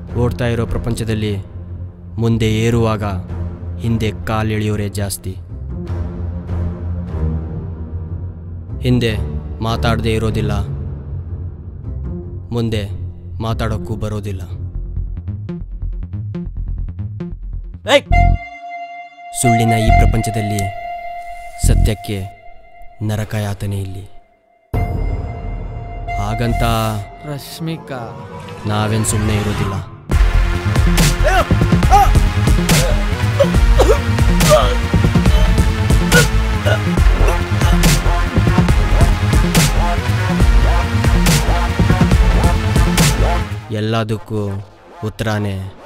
ಓಡ್ತಾ ಇರೋ ಪ್ರಪಂಚದಲ್ಲಿ ಮುಂದೆ ಏರುವಾಗ ಹಿಂದೆ ಕಾಲೆಳೆಯೋರೇ ಜಾಸ್ತಿ ಹಿಂದೆ ಮಾತಾಡದೇ ಇರೋದಿಲ್ಲ ಮುಂದೆ ಮಾತಾಡೋಕ್ಕೂ ಬರೋದಿಲ್ಲ ಸುಳ್ಳಿನ ಈ ಪ್ರಪಂಚದಲ್ಲಿ ಸತ್ಯಕ್ಕೆ ನರಕ ಯಾತನೆ ಇಲ್ಲಿ ಹಾಗಂತ ರಶ್ಮಿಕಾ ನಾವೇನು ಸುಮ್ಮನೆ ಇರೋದಿಲ್ಲ ಎಲ್ಲದಕ್ಕೂ ಉತ್ತರನೇ